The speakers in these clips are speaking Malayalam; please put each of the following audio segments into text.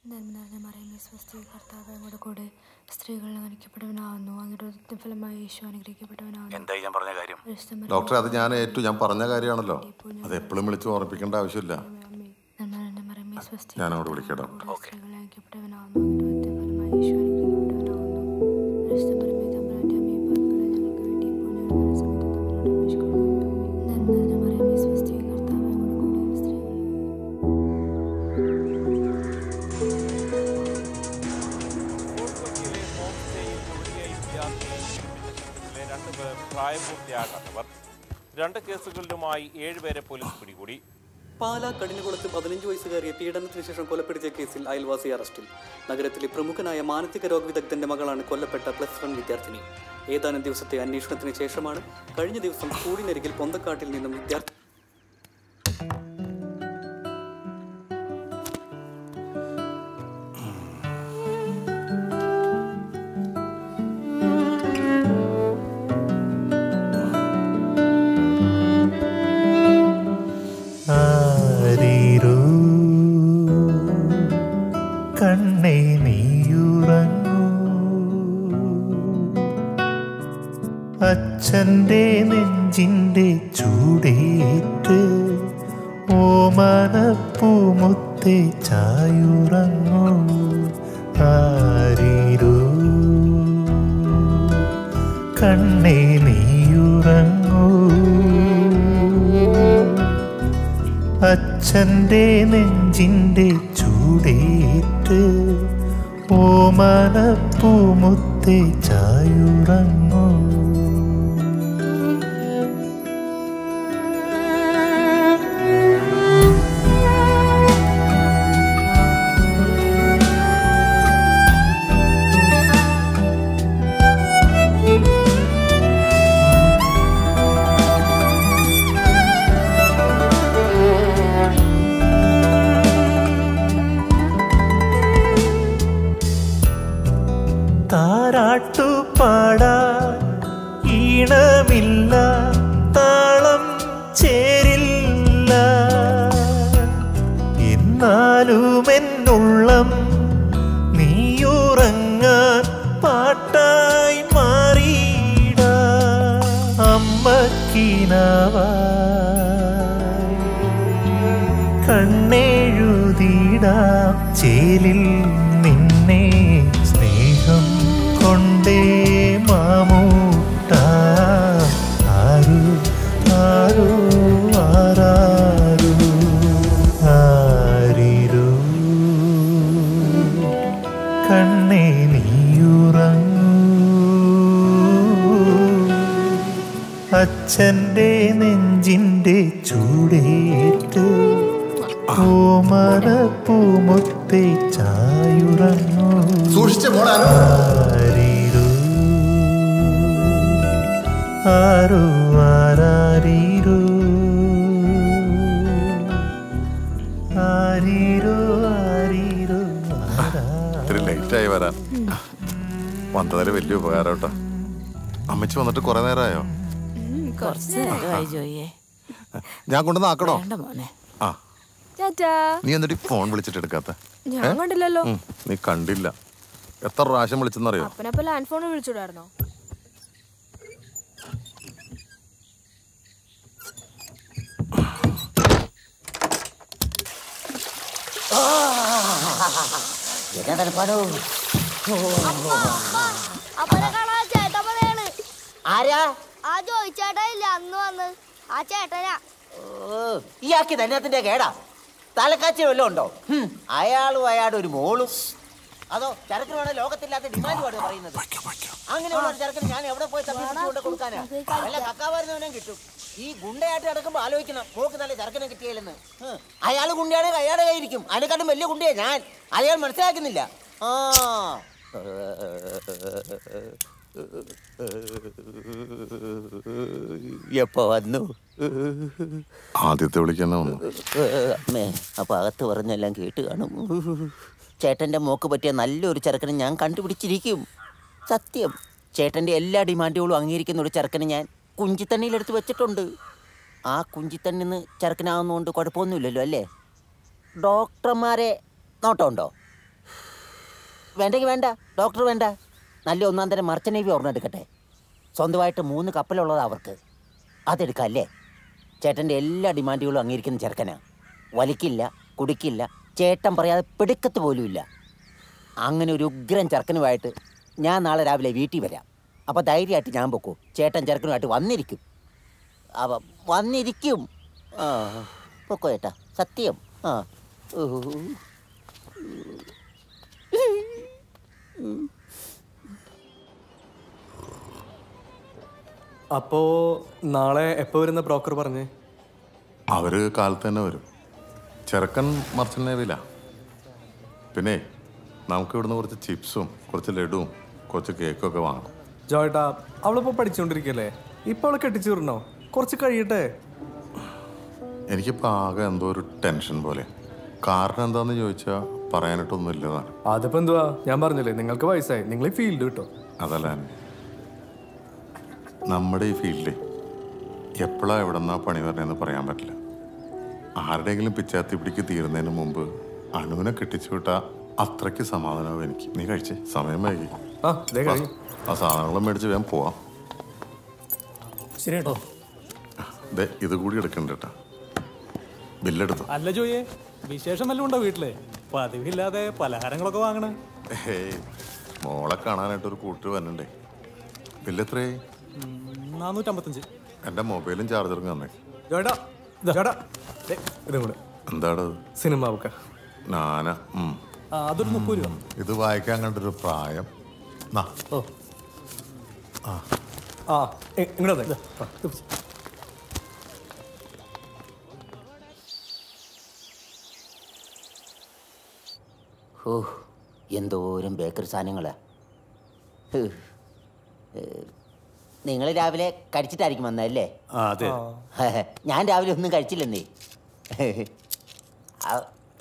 നന്മ മറിയമേ സ്വസ്തി കർത്താവ് അങ്ങോട്ട് കൂടെ സ്ത്രീകൾ അനുഗ്രഹിക്കപ്പെട്ടവനാവുന്നു അങ്ങയുടെ ഫലമായി യേശു അനുഗ്രഹിക്കപ്പെട്ടവനാവുന്നു എന്തായി ഞാൻ പറഞ്ഞ കാര്യം ഡോക്ടറെ അത് ഞാൻ ഏറ്റു ഞാൻ പറഞ്ഞ കാര്യമാണല്ലോ അത് എപ്പോഴും വിളിച്ച് ഓർമ്മിക്കേണ്ട ആവശ്യമില്ല നന്മ മറിയമേ സ്വസ്തി ഞാൻ അങ്ങോട്ട് വിളിക്കാം ഡോക്ടർ സ്ത്രീകൾ അനുഗ്രഹിക്കപ്പെട്ടവനാവുന്നു അങ്ങയുടെ ഫലമായി യേശു അനുഗ്രഹിക്കപ്പെട്ടവനാവുന്നു പരിശുദ്ധമറിയമേ തമ്പുരാന്റെ അമ്മേ പാപികളായ ഞങ്ങൾക്ക് വേണ്ടി ഇപ്പോൾ ഞങ്ങളുടെ സമയത്ത് തമ്പുരാനോട് അപേക്ഷിക്കുന്നു നന്മ മറിയമേ സ്വസ്തി കർത്താവ് അങ്ങോട്ട് കൂടെ സ്ത്രീകൾ കൊച്ചിയിലെ ഹോം സ്റ്റേയിൽ യുവതിയായി വിദ്യാർത്ഥിയെ പീഡിപ്പിച്ച സംഘത്തിലെ രണ്ട് പേർ പ്രായപൂർത്തിയാകാത്തവർ രണ്ട് കേസുകളിലുമായി ഏഴുപേരെ പോലീസ് പിടികൂടി പാലാ കഠിനകുളത്ത് പതിനഞ്ച് വയസ്സുകാരിയെ പീഡനത്തിന് ശേഷം കൊലപ്പെടുത്തിയ കേസിൽ അയൽവാസി അറസ്റ്റിൽ നഗരത്തിലെ പ്രമുഖനായ മാനസിക രോഗ വിദഗ്ധന്റെ മകളാണ് കൊല്ലപ്പെട്ട പ്ലസ് വൺ വിദ്യാർത്ഥിനി ഏതാനും ദിവസത്തെ അന്വേഷണത്തിന് ശേഷമാണ് കഴിഞ്ഞ ദിവസം കൂടിനരികിൽ പൊന്തക്കാട്ടിൽ നിന്നും വിദ്യാർത്ഥി ആരീരോ കണ്ണേ നീയുറങ്ങൂ അച്ഛൻ്റെ നെഞ്ചിൻ്റെ ചൂടേറ്റ് ഓമനപ്പൂമുത്തെ ചായുറങ്ങൂ ആരീരോ കണ്ണേ നീയുറങ്ങൂ അച്ഛൻ്റെ നെഞ്ചിൻ്റെ ചൂടേറ്റ് ഓമനപ്പൂമുത്തെ ചായുറങ്ങൂ താരാട്ടു പാടാൻ ഈണമില്ല താളം ചേരില്ല എന്നാലും എന്നുള്ളം നീയുറങ്ങാൻ പാട്ടായി മാറിയിട അമ്മക്കിനാവാ കണ്ണെഴുതിടാം ചേലിൽ നിന്നെ സ്നേഹം കൊണ്ടേ മാമൂട്ട ആരു ആരു ആരാരു ആരിരു കണ്ണേ നീയുറങ്ങൂ അച്ഛൻ്റെ നെഞ്ചിൻ്റെ ചൂടേറ്റ് ഓമനപ്പൂമുത്തെ ചായുറങ്ങൂ സൂക്ഷിച്ച് മോളെ അനു. ആരീരോ ആരോ ആരാരീരോ ആരീരോ ആരീരോ ഇത്തിരി ലേറ്റായി വരാൻ വന്നതിൽ വലിയ ഉപകാരം കേട്ടോ അമ്മച്ചി വന്നിട്ട് കുറെ നേരമായോ കുറച്ച് നേരമായി ജോയിയെ ഞാൻ കൊണ്ടുവന്ന് ആക്കണോ വേണ്ട മോനെ ആ ടാറ്റാ നീ എന്നിട്ട് ഈ ഫോൺ വിളിച്ചിട്ട് എടുക്കാത്ത ഞാൻ കണ്ടില്ലല്ലോ ഉം, നീ കണ്ടില്ല എത്ര പ്രാവശ്യം വിളിച്ചെന്നറിയോ അപ്പനപ്പ ലാൻഡ് ഫോൺ വിളിച്ചുടായിരുന്നോ അപ്പനെ കാണാൻ ചേട്ടൻ പറയാണ് ആരാ ആ ചോദിച്ചേട്ടാ ഇല്ല അന്ന് വന്ന് ആ ചേട്ടനാ ഓ, ഇയാൾക്ക് ധന്യത്തിന്റെ കേടാ തലക്കാച്ചി വല്ലതും ഉണ്ടോ ഹും, അയാളും അയാളുടെ ഒരു മോളും അതോ ചരക്കിന് വേണേ ലോകത്തില്ലാത്ത ഡിമാൻഡ് പാട് പറയുന്നത് അങ്ങനെയുള്ള ഒരു ചരക്കിന് ഞാൻ എവിടെ പോയി തപ്പിച്ചുകൊണ്ട് കൊടുക്കാനാ വല്ല കക്കാവാരുന്നവനും കിട്ടും ഈ ഗുണ്ടയായിട്ട് നടക്കുമ്പോ ആലോചിക്കണം മോക്ക് നല്ല ചരക്കിനെ കിട്ടിയാലെന്ന് ഹും, അയാൾ ഗുണ്ടയാണെങ്കിൽ അയാളുടെ കയ്യിരിക്കും അതിനെക്കാട്ടും വലിയ ഗുണ്ടയാ ഞാൻ അയാൾ മനസ്സിലാക്കുന്നില്ല ആ എപ്പോ വന്നു ആദ്യത്തെ വിളിക്കുന്ന വന്നു അമ്മേ അപ്പൊ അകത്ത് പറഞ്ഞെല്ലാം കേട്ട് കാണും ചേട്ടന്റെ മോക്ക് പറ്റിയ നല്ലൊരു ചെറുക്കനെ ഞാൻ കണ്ടുപിടിച്ചിരിക്കും സത്യം ചേട്ടന്റെ എല്ലാ ഡിമാൻഡുകളും അംഗീകരിക്കുന്ന ഒരു ചെറുക്കനെ ഞാൻ കുഞ്ചിത്തണ്ണിയിലെടുത്ത് വെച്ചിട്ടുണ്ട് ആ കുഞ്ചിത്തണ്ണിന്ന് ചെറുക്കനാവുന്നതുകൊണ്ട് കുഴപ്പമൊന്നുമില്ലല്ലോ അല്ലേ ഡോക്ടർമാരെ നോട്ടമുണ്ടോ വേണ്ടെങ്കിൽ വേണ്ട ഡോക്ടർ വേണ്ട നല്ല ഒന്നാം തരം മർച്ചന്റ് നേവി ഓർമ്മ എടുക്കട്ടെ സ്വന്തമായിട്ട് മൂന്ന് കപ്പലുള്ളത് അവർക്ക് അതെടുക്കാം അല്ലേ ചേട്ടൻ്റെ എല്ലാ ഡിമാൻഡുകളും അംഗീകരിക്കുന്ന ചെറുക്കനാ വലിക്കില്ല കുടിക്കില്ല ചേട്ടൻ പറയാതെ പിടുക്കത്ത് പോലുമില്ല അങ്ങനെ ഒരു ഉഗ്രൻ ചെറുക്കനുമായിട്ട് ഞാൻ നാളെ രാവിലെ വീട്ടിൽ വരാം അപ്പോൾ ധൈര്യമായിട്ട് ഞാൻ പൊക്കൂ ചേട്ടൻ ചെറുക്കനുമായിട്ട് വന്നിരിക്കും അവ വന്നിരിക്കും ആ പൊക്കോ ചേട്ടാ സത്യം ആ ഊ. അപ്പോ നാളെ എപ്പോ വരുന്ന ബ്രോക്കർ പറഞ്ഞേ അവര് കാലത്ത് തന്നെ വരും ചെറുക്കൻ മർച്ചന്റ് നേവിയിലാ പിന്നെ നമുക്ക് ഇവിടുന്ന് കുറച്ച് ചിപ്സും കുറച്ച് ലഡുവും കുറച്ച് കേക്കും ഒക്കെ വാങ്ങണം ജോയേട്ടാ അവളിപ്പോ പഠിച്ചുകൊണ്ടിരിക്കല്ലേ ഇപ്പൊ അവളെ കെട്ടിച്ചു വിടണോ കുറച്ച് കഴിയട്ടെ എനിക്കിപ്പോൾ ആകെ എന്തോ ഒരു ടെൻഷൻ പോലെ കാരണം എന്താന്ന് ചോദിച്ചാൽ പറയാനായിട്ടൊന്നും ഇല്ലതാണ് അതിപ്പോ എന്തുവാ ഞാൻ പറഞ്ഞില്ലേ നിങ്ങൾക്ക് വയസ്സായി നിങ്ങൾ ഈ ഫീൽഡ് കിട്ടോ അതല്ല നമ്മുടെ ഈ ഫീൽഡിൽ എപ്പോഴാ എവിടെന്നാ പണി വരണേന്ന് പറയാൻ പറ്റില്ല ആരുടെയെങ്കിലും പിച്ചാത്തി പിടിക്ക് തീരുന്നതിന് മുമ്പ് അനുവിനെ കെട്ടിച്ചു വിട്ടാ അത്രയ്ക്ക് സമാധാനമാവും എനിക്ക് നീ കഴിച്ചേ സമയം വൈകി ആ ദേ കഴിഞ്ഞു ആ സാധനങ്ങളും മേടിച്ച് വേഗം പോവാം ശരി കേട്ടോ ദേ ഇത് കൂടി എടുക്കണ്ട കേട്ടാ ബില്ലെടുത്തു അല്ല ജോയെ വിശേഷം വല്ലതും ഉണ്ടോ വീട്ടില് പതിവില്ലാതെ പലഹാരങ്ങളൊക്കെ വാങ്ങണേ ഹേയ് മോളെ കാണാനായിട്ട് ഒരു കൂട്ട് വരണ്ടേ ബില്ലെത്രയായി നാനൂറ്റമ്പത്തഞ്ച് എൻ്റെ മൊബൈലും ചാർജറും തന്നെ ജോയേട്ടാ ജോയേട്ടാ ദേ, ഇതും കൂടെ എന്താടത് സിനിമ ബുക്ക നാന ഉം. ആ, അതൊരു മുപ്പത് രൂപ ഇത് വായിക്കാൻ കണ്ടൊരു പ്രായം നാ. ഓ ആ ഇ- ഇങ്ങോട്ട് വന്നേ. ആ. ഓ എന്തോരം ബേക്കറി സാധനങ്ങളാ നിങ്ങൾ രാവിലെ കഴിച്ചിട്ടായിരിക്കും വന്നതല്ലേ ആ അതെ ഞാൻ രാവിലെ ഒന്നും കഴിച്ചില്ലെന്നേ ആ,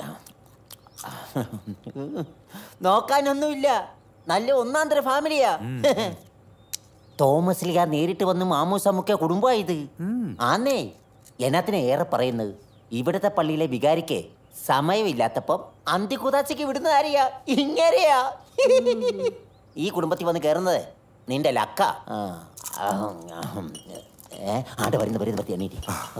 നോക്കാനൊന്നുമില്ല നല്ല ഒന്നാം തരം ഫാമിലിയാ തോമസ് ലിഗ നേരിട്ട് വന്ന് മാമൂസ മുഖ്യ കുടുംബമായത് ആന്നേ എന്നാത്തിനെ ഏറെ പറയുന്നത് ഇവിടുത്തെ പള്ളിയിലെ വികാരിക്ക് സമയമില്ലാത്തപ്പം അന്തികുതാശയ്ക്ക് വിടുന്ന ആരെയാ ഇങ്ങനെയാ ഈ കുടുംബത്തിൽ വന്ന് കയറുന്നത് നിന്റെ ലക്ക ആ, ആ, ഉം, ഏ ആണ്ട് വരുന്ന വരുന്ന പറ്റി എണീറ്റി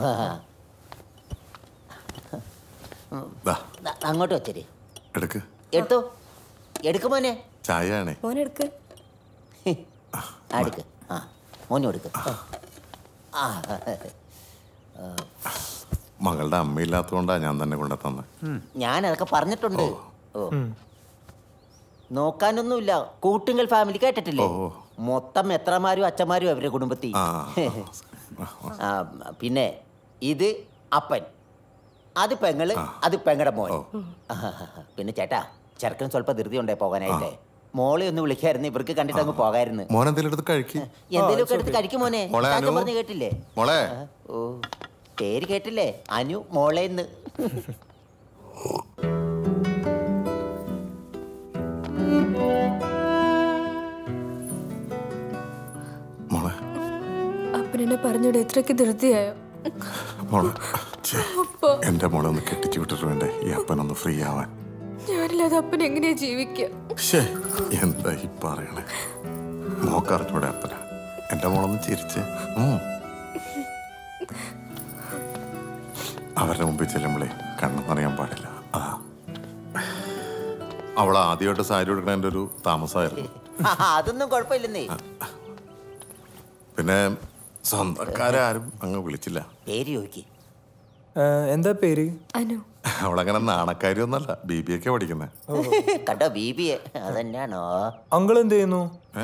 ദാ, അങ്ങോട്ട് വെച്ചേര് എടുക്ക് എടുത്തോ എടുക്കുമോനെ ചായ ആണേ മോനെടുക്ക് ആ, എടുക്ക് ആ മോനും എടുക്ക് ആ മകളുടെ അമ്മയില്ലാത്തതുകൊണ്ടാണ് ഞാൻ തന്നെ കൊണ്ടു തന്നെ ഞാൻ അതൊക്കെ പറഞ്ഞിട്ടുണ്ട് ഓ നോക്കാനൊന്നുമില്ല കൂട്ടുങ്കൽ ഫാമിലി കേട്ടിട്ടില്ലേ മൊത്തം എത്രമാരും അച്ഛന്മാരും അവരുടെ കുടുംബത്തിൽ ആ, പിന്നെ ഇത് അപ്പൻ അത് പെങ്ങള് അത് പെങ്ങടെ മോൻ പിന്നെ ചേട്ടാ ചെറുക്കൻ സ്വല്പം ധൃതി ഉണ്ടേ പോകാനായിട്ട് മോളെ ഒന്ന് വിളിക്കായിരുന്നു ഇവർക്ക് കണ്ടിട്ട് അങ്ങ് പോകായിരുന്നു മോൻ എന്തെങ്കിലും എടുത്ത് കഴിക്ക് എന്തെങ്കിലും ഒക്കെ എടുത്ത് കഴിക്കും മോനെ മോളെ, ചാച്ചൻ അനു. പറഞ്ഞ് കേട്ടില്ലേ മോളെ ഓ പേര് കേട്ടില്ലേ അനു മോളേന്ന് മോളെ അപ്പനെന്നെ പറഞ്ഞിട്ട് എത്രയ്ക്ക് ധൃതിയായോ മോളെ ഛേ, അപ്പ എന്റെ മോളെ ഒന്ന് കെട്ടിച്ചു വിട്ടിട്ട് വേണ്ടേ ഈ അപ്പനൊന്ന് ഫ്രീ ആവാൻ ഞാനില്ലാതെ അപ്പൻ എങ്ങനെയാ ജീവിക്കുക ശ്ശേ, എന്താ ഈ പറയണേ മോക്കറിഞ്ഞൂടെ അപ്പന എന്റെ മോളൊന്ന് ചിരിച്ച് ഉം. അവരുടെ മുമ്പിൽ ചെല്ലുമ്പോഴേ കണ്ണെന്നറിയാൻ പാടില്ല അതാ അവൾ ആദ്യമായിട്ട് സാരി കൊടുക്കണതിൻ്റെ ഒരു താമസമായിരുന്നു ആ, അതൊന്നും കുഴപ്പമില്ലെന്നേ പിന്നെ സ്വന്തക്കാരും അങ്ങ് വിളിച്ചില്ല പേര് ചോദിക്ക് എന്താ പേര് അനു അവളങ്ങനെ നാണക്കാരിയൊന്നല്ല ബി ബി ഒക്കെ പഠിക്കുന്നത് കണ്ടോ ബി ബി എ അതന്നെയാണോ അങ്കിൾ എന്ത് ചെയ്യുന്നു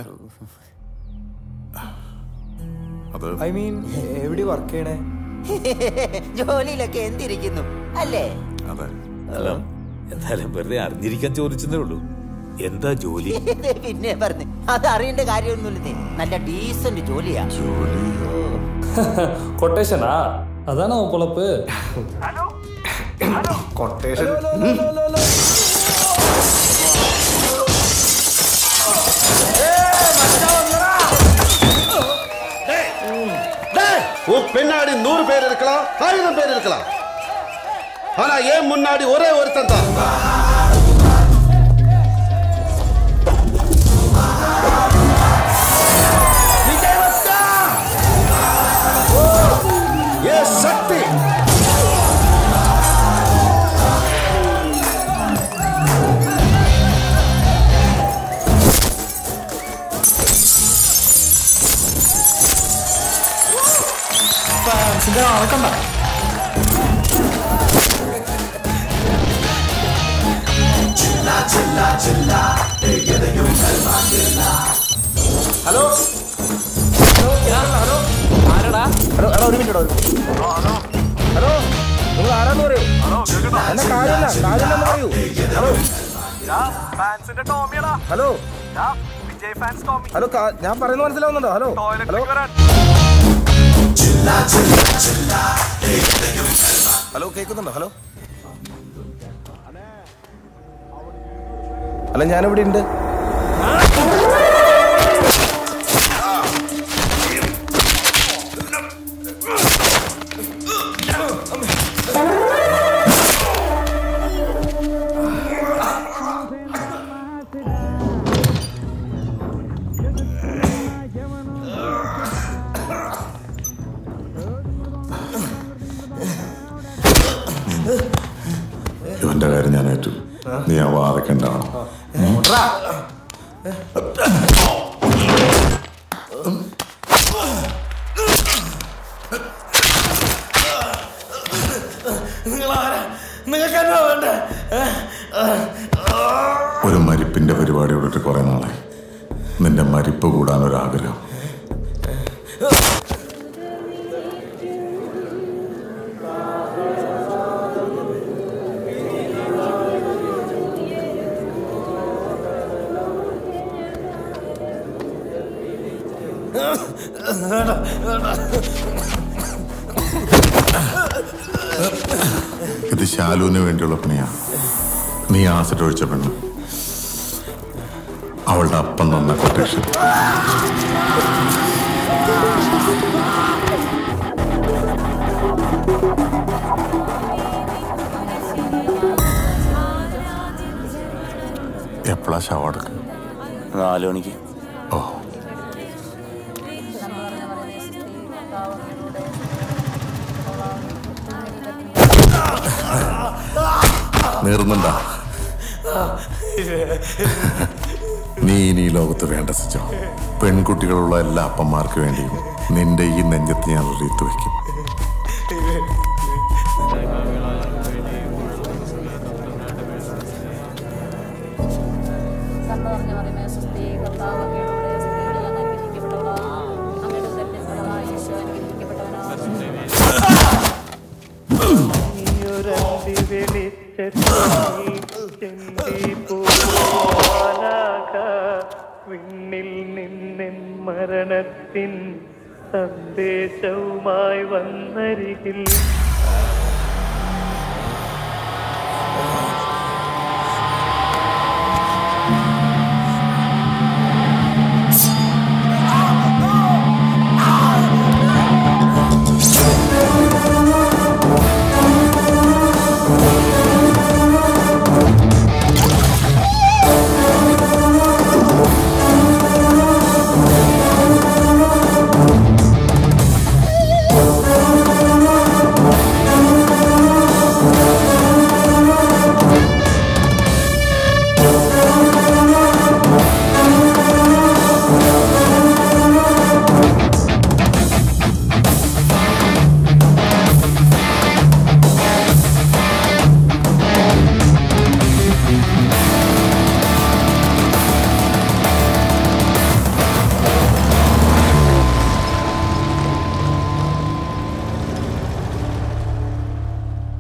അത് ഐ മീൻ എവിടെ വർക്ക് ചെയ്യണേ ജോലിയിലൊക്കെ എന്തിരിക്കുന്നു അല്ലേ അതെ അല്ല എന്തായാലും വെറുതെ അറിഞ്ഞിരിക്കാൻ ചോദിച്ചതേ ഉള്ളൂ എന്താ ജോലി പിന്നെ പറഞ്ഞു അത് അറിയേണ്ട കാര്യമൊന്നുമില്ലേ നല്ല ഡീസന്റ് ജോലിയാ കൊട്ടേഷനാ അതാണോ പൊളപ്പ് കൊട്ടേഷൻ உன் பின்னாடி நூறு பேர் இருக்கலாம் ஆயிரம் பேர் இருக்கலாம் ஆனா ஏன் முன்னாடி ஒரே ஒருத்தன் தான் നടക്കണ്ട ഹലോ ഹലോ ആരടാ ഹലോ എടാ ഒരു മിനിറ്റ് ഹലോ നിങ്ങൾ ആരാന്ന് പറയൂ എന്നെ കാര്യമില്ല കാര്യമില്ലെന്ന് പറയൂ ഹലോ ഫാൻസിന്റെ ടോമിയടാ hello Vijay fans Tommy hello കാ- ഞാൻ പറയുന്നത് മനസ്സിലാവുന്നുണ്ടോ ഹലോ ഹലോ ഹലോ കേൾക്കുന്നുണ്ടോ ഹലോ അല്ല ഞാനിവിടെ ഉണ്ട് ഇവന്റെ കാര്യം ഞാൻ ഏറ്റു നീ ആ വാതക്കണ്ടാവണം നിങ്ങൾക്ക് എന്നാ വേണ്ടേ ഒരു മരിപ്പിന്റെ പരിപാടി വിട്ടിട്ട് കുറെ നാളായി നിന്റെ മരിപ്പ് കൂടാൻ ഒരാഗ്രഹം ഇത് ശാലുവിന് വേണ്ടിയുള്ള പണിയാ നീ ആസിഡ് ഒഴിച്ച പെണ്ണ് അവളുടെ അപ്പം തന്ന കൊട്ടേഷൻ എപ്പോഴാ ശവടക്ക് നാല് മണിക്ക് ഓ നേർന്നുണ്ടാ നീ ഇനി ഈ ലോകത്ത് വേണ്ട സിജോ പെൺകുട്ടികളുള്ള എല്ലാ അപ്പന്മാർക്ക് വേണ്ടിയും നിന്റെ ഈ നെഞ്ചത്ത് ഞാൻ ഒരു റീത്ത് വയ്ക്കും വിണ്ണിൽ നിന്നും മരണത്തിൻ സന്ദേശവുമായി വന്നരികിൽ